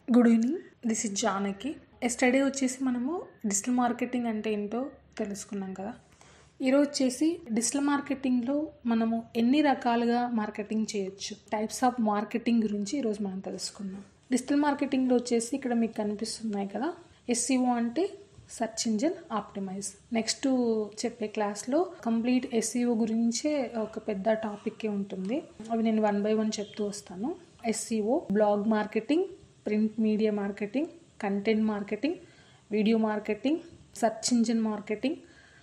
good evening this is Janaki yesterday వచ్చేసి మనము digital marketing అంటే ఏంటో తెలుసుకున్నాం కదా ఈరోజు వచ్చేసి డిజిటల్ మార్కెటింగ్లో మనము ఎన్ని రకాలుగా మార్కెటింగ్ చేయొచ్చు టైప్స్ ఆఫ్ మార్కెటింగ్ గురించి ఈరోజు మనం తెలుసుకుందాం డిజిటల్ మార్కెటింగ్లో వచ్చేసి ఇక్కడ మీకు కనిపిస్తున్నాయి కదా ఎస్సీఓ అంటే సెర్చ్ ఇంజిన్ ఆప్టిమైజ్ నెక్స్ట్ చెప్పే క్లాస్లో కంప్లీట్ ఎస్ఈఓ గురించే ఒక పెద్ద టాపిక్ ఉంటుంది అవి నేను వన్ బై వన్ చెప్తూ వస్తాను SEO blog marketing print media marketing content marketing video marketing search engine marketing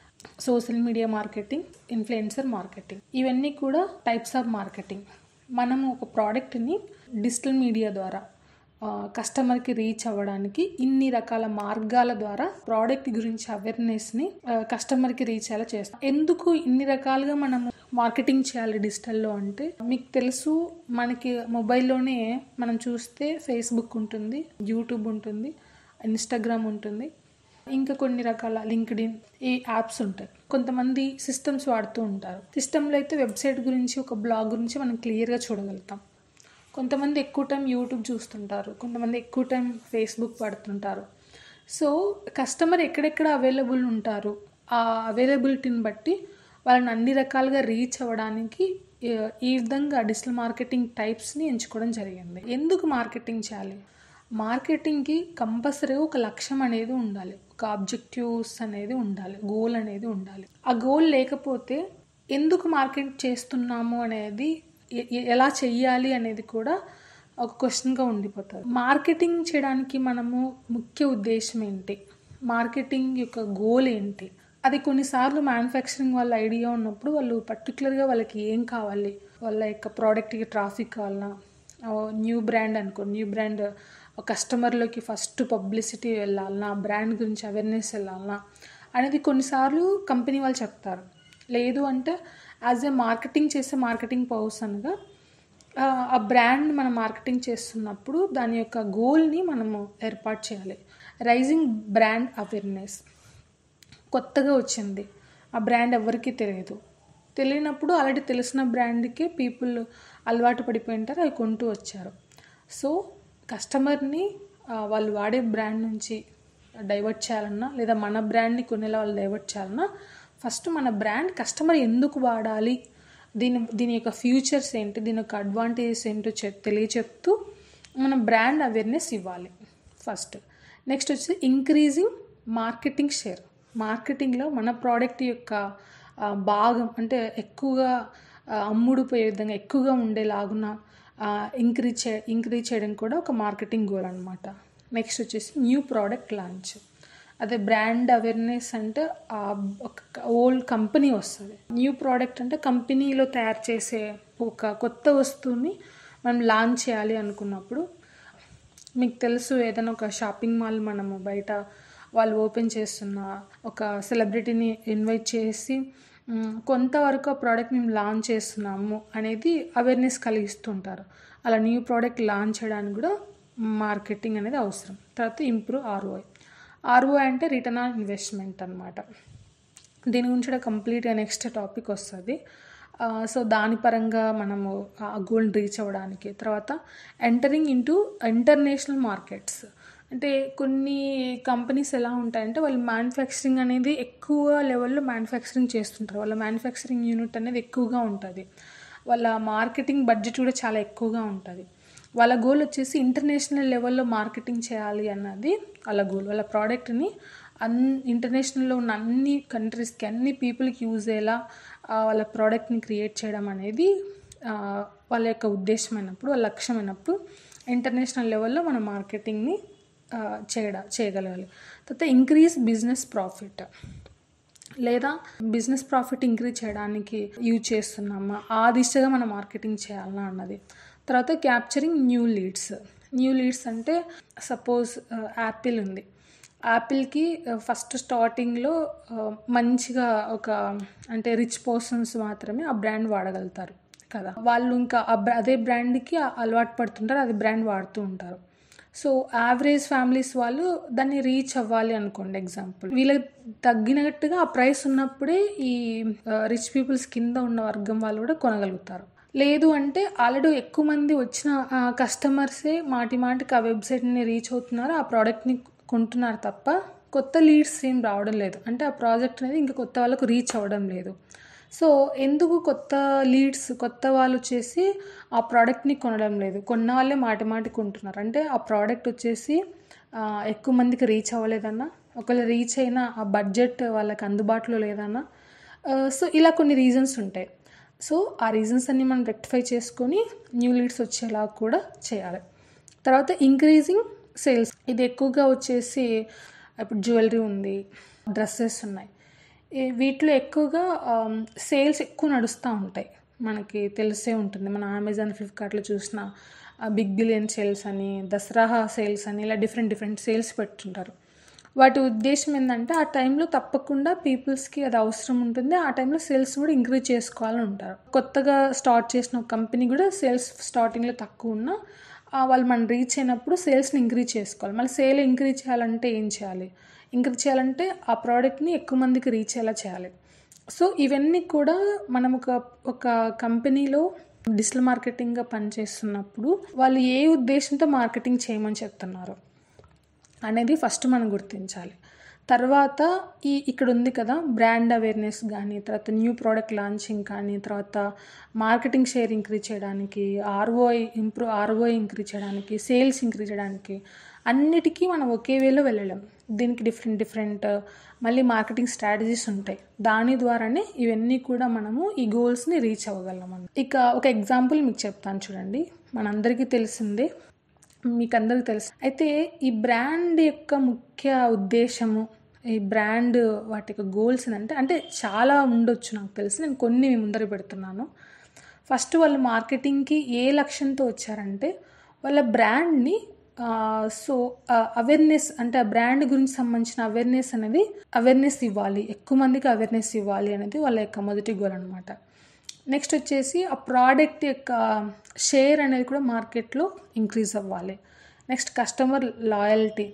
social media marketing influencer marketing ఇవన్నీ కూడా టైప్స్ ఆఫ్ మార్కెటింగ్ మనము ఒక ప్రోడక్ట్ని డిజిటల్ మీడియా ద్వారా కస్టమర్కి రీచ్ అవ్వడానికి ఇన్ని రకాల మార్గాల ద్వారా ప్రోడక్ట్ గురించి అవేర్నెస్ని కస్టమర్కి రీచ్ అయ్యేలా చేస్తాం ఎందుకు ఇన్ని రకాలుగా మనము మార్కెటింగ్ చేయాలి డిజిటల్లో అంటే మీకు తెలుసు మనకి మొబైల్లోనే మనం చూస్తే ఫేస్బుక్ ఉంటుంది యూట్యూబ్ ఉంటుంది ఇన్స్టాగ్రామ్ ఉంటుంది ఇంకా కొన్ని రకాల లింక్డ్ఇన్ ఈ యాప్స్ ఉంటాయి కొంతమంది సిస్టమ్స్ వాడుతూ ఉంటారు సిస్టంలో అయితే వెబ్సైట్ గురించి ఒక బ్లాగ్ గురించి మనం క్లియర్గా చూడగలుగుతాం కొంతమంది ఎక్కువ టైం యూట్యూబ్ చూస్తుంటారు కొంతమంది ఎక్కువ టైం ఫేస్బుక్ వాడుతుంటారు సో కస్టమర్ ఎక్కడెక్కడ అవైలబుల్ ఉంటారు ఆ అవైలబిలిటీని బట్టి వాళ్ళని అన్ని రకాలుగా రీచ్ అవ్వడానికి ఈ విధంగా డిజిటల్ మార్కెటింగ్ టైప్స్ని ఎంచుకోవడం జరిగింది ఎందుకు మార్కెటింగ్ చేయాలి మార్కెటింగ్కి కంపల్సరీగా ఒక లక్ష్యం అనేది ఉండాలి ఒక ఆబ్జెక్టివ్స్ అనేది ఉండాలి గోల్ అనేది ఉండాలి ఆ గోల్ లేకపోతే ఎందుకు మార్కెట్ చేస్తున్నాము అనేది ఎలా చెయ్యాలి అనేది కూడా ఒక క్వశ్చన్గా ఉండిపోతుంది మార్కెటింగ్ చేయడానికి మనము ముఖ్య ఉద్దేశం ఏంటి మార్కెటింగ్ యొక్క గోల్ ఏంటి అది కొన్నిసార్లు మ్యానుఫ్యాక్చరింగ్ వాళ్ళ ఐడియా ఉన్నప్పుడు వాళ్ళు పర్టికులర్గా వాళ్ళకి ఏం కావాలి వాళ్ళ యొక్క ప్రోడక్ట్కి ట్రాఫిక్ కావాలన్నా న్యూ బ్రాండ్ అనుకో న్యూ బ్రాండ్ కస్టమర్లోకి ఫస్ట్ పబ్లిసిటీ వెళ్ళాలన్నా బ్రాండ్ గురించి అవేర్నెస్ వెళ్ళాలన్నా అనేది కొన్నిసార్లు కంపెనీ వాళ్ళు చెప్తారు లేదు అంటే యాజ్ ఏ మార్కెటింగ్ చేసే మార్కెటింగ్ పర్సన్గా ఆ బ్రాండ్ మనం మార్కెటింగ్ చేస్తున్నప్పుడు దాని యొక్క గోల్ని మనము ఏర్పాటు చేయాలి రైజింగ్ బ్రాండ్ అవేర్నెస్ కొత్తగా వచ్చింది ఆ బ్రాండ్ ఎవరికి తెలియదు తెలియనప్పుడు ఆల్రెడీ తెలిసిన బ్రాండ్కే పీపుల్ అలవాటు పడిపోయి ఉంటారు అవి కొంటూ వచ్చారు సో కస్టమర్ని వాళ్ళు వాడే బ్రాండ్ నుంచి డైవర్ట్ చేయాలన్నా లేదా మన బ్రాండ్ని కొనేలా వాళ్ళు డైవర్ట్ చేయాలన్నా ఫస్ట్ మన బ్రాండ్ కస్టమర్ ఎందుకు వాడాలి దీని దీని యొక్క ఫ్యూచర్స్ ఏంటి దీని యొక్క అడ్వాంటేజెస్ ఏంటో చె తెలియచెప్తూ మన బ్రాండ్ అవేర్నెస్ ఇవ్వాలి ఫస్ట్ నెక్స్ట్ వచ్చి ఇంక్రీజింగ్ మార్కెటింగ్ షేర్ మార్కెటింగ్లో మన ప్రోడక్ట్ యొక్క భాగం అంటే ఎక్కువగా అమ్ముడుపోయే విధంగా ఎక్కువగా ఉండేలాగున ఇంక్రీజ్ చే ఇంక్రీజ్ చేయడం కూడా ఒక మార్కెటింగ్ గోల్ అనమాట నెక్స్ట్ వచ్చేసి న్యూ ప్రోడక్ట్ లాంచ్ అదే బ్రాండ్ అవేర్నెస్ అంటే ఒక ఓల్డ్ కంపెనీ వస్తుంది న్యూ ప్రోడక్ట్ అంటే కంపెనీలో తయారు చేసే ఒక కొత్త వస్తువుని మనం లాంచ్ చేయాలి అనుకున్నప్పుడు మీకు తెలుసు ఏదైనా ఒక షాపింగ్ మాల్ మనము బయట వాళ్ళు ఓపెన్ చేస్తున్న ఒక సెలబ్రిటీని ఇన్వైట్ చేసి కొంతవరకు ఆ ప్రోడక్ట్ మేము లాంచ్ చేస్తున్నాము అనేది అవేర్నెస్ కలిగిస్తుంటారు అలా న్యూ ప్రోడక్ట్ లాంచ్ చేయడానికి కూడా మార్కెటింగ్ అనేది అవసరం తర్వాత ఇంప్రూవ్ ఆర్ఓఐ ఆర్ఓఐ అంటే రిటర్న్ ఆన్ ఇన్వెస్ట్మెంట్ అనమాట దీని గురించి కూడా కంప్లీట్గా నెక్స్ట్ టాపిక్ వస్తుంది సో దాని పరంగా మనము ఆ గోల్ని రీచ్ అవ్వడానికి తర్వాత ఎంటరింగ్ ఇంటూ ఇంటర్నేషనల్ మార్కెట్స్ అంటే కొన్ని కంపెనీస్ ఎలా ఉంటాయంటే వాళ్ళు మ్యానుఫ్యాక్చరింగ్ అనేది ఎక్కువ లెవెల్లో మ్యానుఫ్యాక్చరింగ్ చేస్తుంటారు వాళ్ళ మ్యానుఫ్యాక్చరింగ్ యూనిట్ అనేది ఎక్కువగా ఉంటుంది వాళ్ళ మార్కెటింగ్ బడ్జెట్ కూడా చాలా ఎక్కువగా ఉంటుంది వాళ్ళ గోల్ వచ్చేసి ఇంటర్నేషనల్ లెవెల్లో మార్కెటింగ్ చేయాలి అన్నది వాళ్ళ గోల్ వాళ్ళ ప్రోడక్ట్ని అన్ ఇంటర్నేషనల్లో ఉన్న అన్ని కంట్రీస్కి అన్ని పీపుల్కి యూజ్ అయ్యేలా వాళ్ళ ప్రోడక్ట్ని క్రియేట్ చేయడం అనేది వాళ్ళ యొక్క ఉద్దేశమైనప్పుడు వాళ్ళ లక్ష్యమైనప్పుడు ఇంటర్నేషనల్ లెవెల్లో మన మార్కెటింగ్ని చేయడం చేయగలగాలి తర్వాత ఇంక్రీజ్ బిజినెస్ ప్రాఫిట్ లేదా బిజినెస్ ప్రాఫిట్ ఇంక్రీజ్ చేయడానికి యూజ్ చేస్తున్నామా ఆ దిశగా మనం మార్కెటింగ్ చేయాలన్నా అన్నది తర్వాత capturing new leads new leads అంటే సపోజ్ యాపిల్ ఉంది యాపిల్కి ఫస్ట్ స్టార్టింగ్లో మంచిగా ఒక అంటే రిచ్ పర్సన్స్ మాత్రమే ఆ బ్రాండ్ వాడగలుగుతారు కదా వాళ్ళు ఇంకా అదే బ్రాండ్కి అలవాటు పడుతుంటారు అది బ్రాండ్ వాడుతూ ఉంటారు సో యావరేజ్ ఫ్యామిలీస్ వాళ్ళు దాన్ని రీచ్ అవ్వాలి అనుకోండి ఎగ్జాంపుల్ వీళ్ళకి తగ్గినట్టుగా ఆ ప్రైస్ ఉన్నప్పుడే ఈ రిచ్ పీపుల్స్ కింద ఉన్న వర్గం వాళ్ళు కూడా కొనగలుగుతారు లేదు అంటే ఆల్రెడీ ఎక్కువ మంది వచ్చిన కస్టమర్సే మాటి మాటికి ఆ వెబ్సైట్ని రీచ్ అవుతున్నారు ఆ ప్రోడక్ట్ని కొంటున్నారు తప్ప కొత్త లీడ్స్ ఏం రావడం లేదు అంటే ఆ ప్రాజెక్ట్ అనేది ఇంకా కొత్త వాళ్ళకు రీచ్ అవ్వడం లేదు సో ఎందుకు కొత్త లీడ్స్ కొత్త వాళ్ళు వచ్చేసి ఆ ప్రోడక్ట్ని కొనడం లేదు కొన్న వాళ్ళే మాటి మాటి కొంటున్నారు అంటే ఆ ప్రోడక్ట్ వచ్చేసి ఆ, ఎక్కువ మందికి రీచ్ అవ్వలేదన్నా ఒకవేళ రీచ్ అయినా ఆ బడ్జెట్ వాళ్ళకి అందుబాటులో లేదన్నా ఆ, సో ఇలా కొన్ని రీజన్స్ ఉంటాయి సో ఆ రీజన్స్ అన్ని మనం రెక్టిఫై చేసుకొని న్యూ లీడ్స్ వచ్చేలా కూడా చేయాలి తర్వాత ఇంక్రీజింగ్ సేల్స్ ఇది ఎక్కువగా వచ్చేసి ఇప్పుడు జ్యువెలరీ ఉంది డ్రెస్సెస్ ఉన్నాయి ఈ వీటిలో ఎక్కువగా సేల్స్ ఎక్కువ నడుస్తూ ఉంటాయి మనకి తెలిసే ఉంటుంది మన అమెజాన్ ఫ్లిప్కార్ట్లో చూసిన బిగ్ బిలియన్ సేల్స్ అని దసరా సేల్స్ అని ఇలా డిఫరెంట్ డిఫరెంట్ సేల్స్ పెట్టుంటారు వాటి ఉద్దేశం ఏంటంటే ఆ టైంలో తప్పకుండా పీపుల్స్కి అది అవసరం ఉంటుంది ఆ టైంలో సేల్స్ కూడా ఇంక్రీజ్ చేసుకోవాలని ఉంటారు కొత్తగా స్టార్ట్ చేసిన ఒక కంపెనీ కూడా సేల్స్ స్టార్టింగ్లో తక్కువ ఉన్నా ఆ, వాళ్ళు మనం రీచ్ అయినప్పుడు సేల్స్ని ఇంక్రీజ్ చేసుకోవాలి మళ్ళీ సేల్ ఇంక్రీజ్ చేయాలంటే ఏం చేయాలి ఇంక్రీజ్ చేయాలంటే ఆ ప్రోడక్ట్ని ఎక్కువ మందికి రీచ్ అయ్యేలా చేయాలి సో ఇవన్నీ కూడా మనం ఒక ఒక కంపెనీలో డిజిటల్ మార్కెటింగ్గా పనిచేస్తున్నప్పుడు వాళ్ళు ఏ ఉద్దేశంతో మార్కెటింగ్ చేయమని చెప్తున్నారు అనేది ఫస్ట్ మనం గుర్తించాలి తర్వాత ఈ ఇక్కడ ఉంది కదా బ్రాండ్ అవేర్నెస్ కానీ తర్వాత న్యూ ప్రోడక్ట్ లాంచింగ్ కానీ తర్వాత మార్కెటింగ్ షేర్ ఇంక్రీజ్ చేయడానికి ఆర్ఓఐ ఇంప్రూవ్ ఆర్ఓఐ ఇంక్రీజ్ చేయడానికి సేల్స్ ఇంక్రీజ్ చేయడానికి అన్నిటికీ మనం ఒకే వేలో వెళ్ళలేం దీనికి డిఫరెంట్ డిఫరెంట్ మళ్ళీ మార్కెటింగ్ స్ట్రాటజీస్ ఉంటాయి దాని ద్వారానే ఇవన్నీ కూడా మనము ఈ గోల్స్ని రీచ్ అవ్వగలం ఇక ఒక ఎగ్జాంపుల్ మీకు చెప్తాను చూడండి మనందరికీ తెలిసిందే మీకు అందరికీ తెలుసు అయితే ఈ బ్రాండ్ యొక్క ముఖ్య ఉద్దేశము ఈ బ్రాండ్ వాటి యొక్క గోల్స్ ఏంటంటే అంటే చాలా ఉండొచ్చు నాకు తెలిసి నేను కొన్ని మీ ముందర పెడుతున్నాను ఫస్ట్ వాళ్ళు మార్కెటింగ్కి ఏ లక్ష్యంతో వచ్చారంటే వాళ్ళ బ్రాండ్ని సో అవేర్నెస్ అంటే ఆ బ్రాండ్ గురించి సంబంధించిన అవేర్నెస్ అనేది అవేర్నెస్ ఇవ్వాలి ఎక్కువ మందికి అవేర్నెస్ ఇవ్వాలి అనేది వాళ్ళ యొక్క మొదటి గోల్ అనమాట నెక్స్ట్ వచ్చేసి ఆ ప్రోడక్ట్ యొక్క షేర్ అనేది కూడా మార్కెట్లో ఇంక్రీజ్ అవ్వాలి next customer loyalty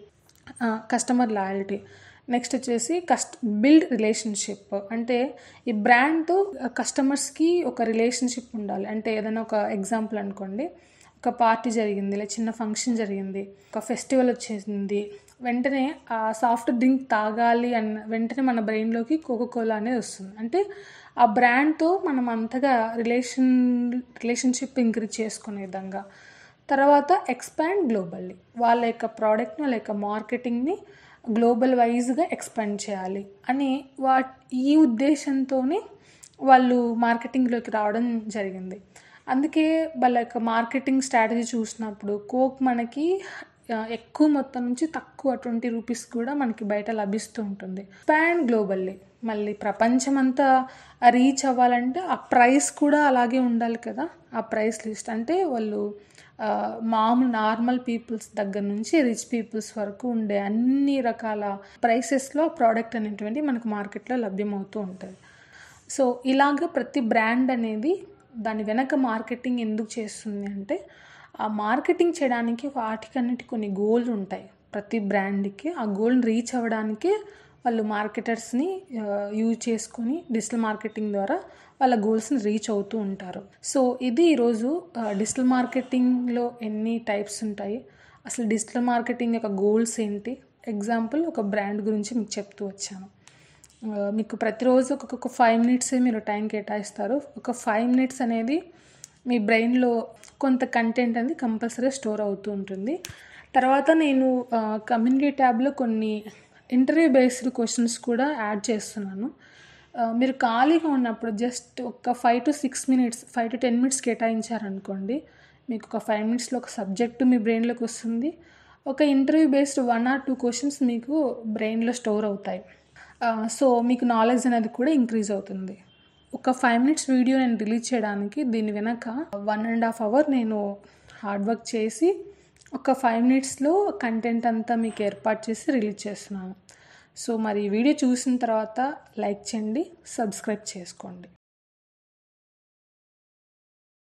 customer loyalty next వచ్చేసి కస్ట్ బిల్డ్ రిలేషన్షిప్ అంటే ఈ బ్రాండ్తో కస్టమర్స్కి ఒక రిలేషన్షిప్ ఉండాలి అంటే ఏదైనా ఒక ఎగ్జాంపుల్ అనుకోండి ఒక పార్టీ జరిగింది లేదా చిన్న ఫంక్షన్ జరిగింది ఒక ఫెస్టివల్ వచ్చేసింది వెంటనే ఆ సాఫ్ట్ డ్రింక్ తాగాలి అన్న వెంటనే మన బ్రెయిన్లోకి కోకో కోలా అనేది వస్తుంది అంటే ఆ బ్రాండ్తో మనం అంతగా రిలేషన్ రిలేషన్షిప్ ఇంక్రీజ్ చేసుకునే విధంగా తర్వాత ఎక్స్పాండ్ గ్లోబల్లీ వాళ్ళ యొక్క ప్రోడక్ట్ని వాళ్ళ యొక్క మార్కెటింగ్ని గ్లోబల్ వైజ్గా ఎక్స్పాండ్ చేయాలి అని వా ఈ ఉద్దేశంతోనే వాళ్ళు మార్కెటింగ్లోకి రావడం జరిగింది అందుకే వాళ్ళ యొక్క మార్కెటింగ్ స్ట్రాటజీ చూసినప్పుడు కోక్ మనకి ఆ, ఎక్కువ మొత్తం నుంచి తక్కువ ట్వంటీ రూపీస్ కూడా మనకి బయట లభిస్తూ ఉంటుంది స్పాండ్ గ్లోబల్లీ మళ్ళీ ప్రపంచమంతా రీచ్ అవ్వాలంటే ఆ ప్రైస్ కూడా అలాగే ఉండాలి కదా ఆ ప్రైస్ లిస్ట్ అంటే వాళ్ళు ఆ, మామూలు నార్మల్ పీపుల్స్ దగ్గర నుంచి రిచ్ పీపుల్స్ వరకు ఉండే అన్ని రకాల ప్రైసెస్లో ప్రోడక్ట్ అనేటువంటి మనకు మార్కెట్లో లభ్యమవుతూ ఉంటుంది సో ఇలాగ ప్రతి బ్రాండ్ అనేది దాని వెనక మార్కెటింగ్ ఎందుకు చేస్తుంది అంటే ఆ మార్కెటింగ్ చేయడానికి వాటికన్నిటి కొన్ని గోల్స్ ఉంటాయి ప్రతి బ్రాండ్కి ఆ గోల్ని రీచ్ అవ్వడానికి వాళ్ళు మార్కెటర్స్ని యూజ్ చేసుకొని డిజిటల్ మార్కెటింగ్ ద్వారా వాళ్ళ గోల్స్ని రీచ్ అవుతూ ఉంటారు సో ఇది ఈరోజు డిజిటల్ మార్కెటింగ్లో ఎన్ని టైప్స్ ఉంటాయి అసలు డిజిటల్ మార్కెటింగ్ యొక్క గోల్స్ ఏంటి ఎగ్జాంపుల్ ఒక బ్రాండ్ గురించి మీకు చెప్తూ వచ్చాను ఆ, మీకు ప్రతిరోజు ఒక్కొక్క ఫైవ్ మినిట్స్ మీరు టైం కేటాయిస్తారు ఒక ఫైవ్ మినిట్స్ అనేది మీ బ్రెయిన్లో కొంత కంటెంట్ అనేది కంపల్సరీ స్టోర్ అవుతూ ఉంటుంది తర్వాత నేను కమ్యూనిటీ ట్యాబ్లో కొన్ని ఇంటర్వ్యూ బేస్డ్ క్వశ్చన్స్ కూడా యాడ్ చేస్తున్నాను ఆ, మీరు ఖాళీగా ఉన్నప్పుడు జస్ట్ ఒక five to six minutes five to ten minutes కేటాయించారనుకోండి మీకు ఒక ఫైవ్ మినిట్స్లో ఒక సబ్జెక్టు మీ బ్రెయిన్లోకి వస్తుంది ఒక interview based one or two questions మీకు బ్రెయిన్లో స్టోర్ అవుతాయి ఆ, సో మీకు నాలెడ్జ్ అనేది కూడా ఇంక్రీజ్ అవుతుంది ఒక ఫైవ్ మినిట్స్ వీడియో నేను రిలీజ్ చేయడానికి దీని వెనక వన్ అండ్ హాఫ్ అవర్ నేను హార్డ్ వర్క్ చేసి ఒక ఫైవ్ మినిట్స్లో కంటెంట్ అంతా మీకు ఏర్పాటు చేసి రిలీజ్ చేస్తున్నాను సో మరి ఈ వీడియో చూసిన తర్వాత లైక్ చేయండి సబ్స్క్రైబ్ చేసుకోండి